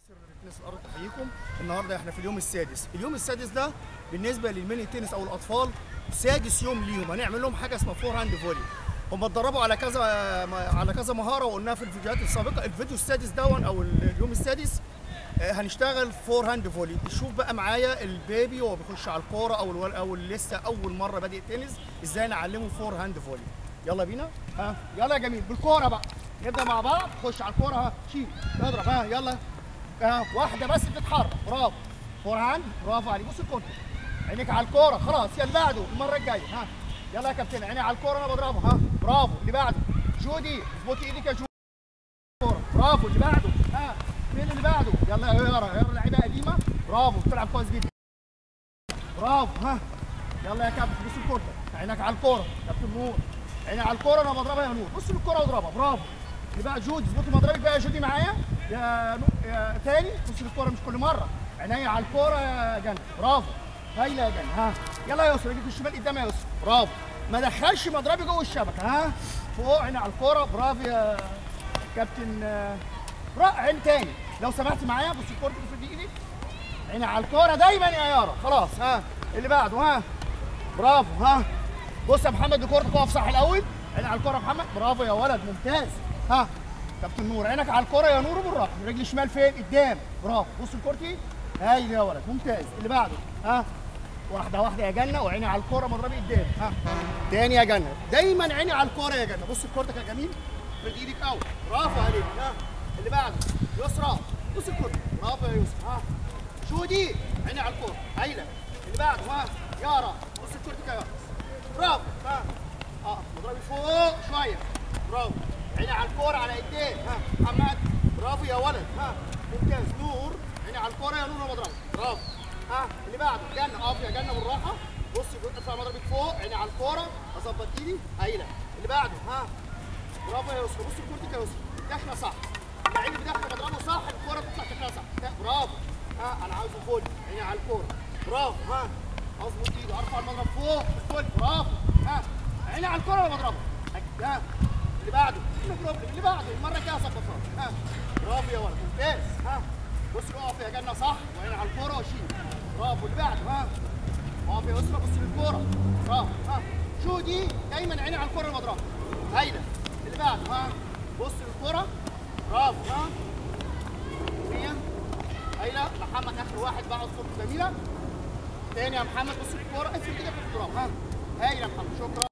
مصر لتنس الارض تحييكم النهارده احنا في اليوم السادس اليوم السادس ده بالنسبه للميني تنس او الاطفال سادس يوم ليهم هنعمل لهم حاجه اسمها فور هاند فولي هم اتدربوا على كذا على كذا مهاره وقلناها في الفيديوهات السابقه الفيديو السادس دون او اليوم السادس آه، هنشتغل فور هاند فولي شوف بقى معايا البيبي وهو بيخش على الكوره او الول او اللي لسه اول مره بادئ تنس ازاي نعلمه فور هاند فولي يلا بينا ها يلا يا جميل بالكوره بقى نبدا مع بعض خش على الكوره ها شيل اضرب ها يلا ها واحده بس بتتحرك برافو فور هاند برافو عليك بص الكونتر عينيك على الكوره خلاص يلا اللي بعده المره الجايه ها يلا يا كابتن عيني على الكوره انا بضربها ها برافو اللي بعده جودي اظبطي ايدك يا جودي كوره برافو اللي بعده ها مين اللي بعده يلا يا يارا يارا لعيبه قديمه برافو بتلعب كويس جدا برافو ها يلا يا كابتن بص الكوره عينك على الكوره كابتن نور عيني على الكوره انا بضربها يا نور بص للكوره واضربها برافو اللي بقى جودي اظبطي مضربك بقى يا جودي معايا يا نو... يا تاني بص للكوره مش كل مره عينيا على الكوره يا جنة برافو هايله يا جنة ها يلا يا يسرا رجلك الشمال قدام يا يسرا برافو ما دخلش مضربي جوه الشبكه ها فوق عيني على الكوره برافو يا كابتن آه، برا عين تاني لو سمحت معايا بص الكوره في ايدك عيني على الكوره دايما يا يارا خلاص ها اللي بعده ها برافو ها بص يا محمد الكوره تقف صح الاول عيني على الكوره يا محمد برافو يا ولد ممتاز ها كابتن نور عينك على الكوره يا نور بالراحه رجل شمال فين قدام برافو بص الكورتي هايل يا ولد ممتاز اللي بعده ها واحده واحده يا جنه وعيني على الكوره مضربي قدام ها تاني يا جنه دايما عيني على الكوره يا جنه بص كورتك يا جميل من ايدك قوي برافو عليك ها اللي بعده يسرى بص الكوره برافو يا يسرى ها جودي عيني على الكوره هايله اللي بعده ها يارا بص كورتك يا يارا برافو ها اه مضربي فوق شويه برافو عيني على الكوره على ايديه ها محمد برافو يا ولد ها ممتاز نور عيني على الكوره يا نور مضربي برافو ها اللي بعده جنه اقف يا جنه بالراحه بصي ارفع مضربك فوق عيني على الكوره اظبط ايدي هايله اللي بعده ها برافو يا يسرا بص كورتك يا يسرا داخله صح اللعيب اللي داخله مضربه صح الكوره تطلع شكلها صح لا، برافو ها انا عاوزه فول عيني على الكوره برافو ها اظبط ايدي ارفع المضرب فوق الفول برافو ها عيني على الكوره ولا مضربه ها اللي بعده نو بروبلم اللي بعده المره الجايه اظبطها ها برافو يا ولد ممتاز ها بص اقف يا جنه صح وعيني على الكوره وشيل برافو اللي بعده ها اقف يا يسرا بص للكوره برافو ها شو دي دايما عيني على الكوره المضربه هايله اللي بعده ها بص للكوره برافو ها مية هايله محمد اخر واحد بعد صورته جميله تاني يا محمد بص للكوره افرد ايدك في التراب ها هايله يا محمد شكرا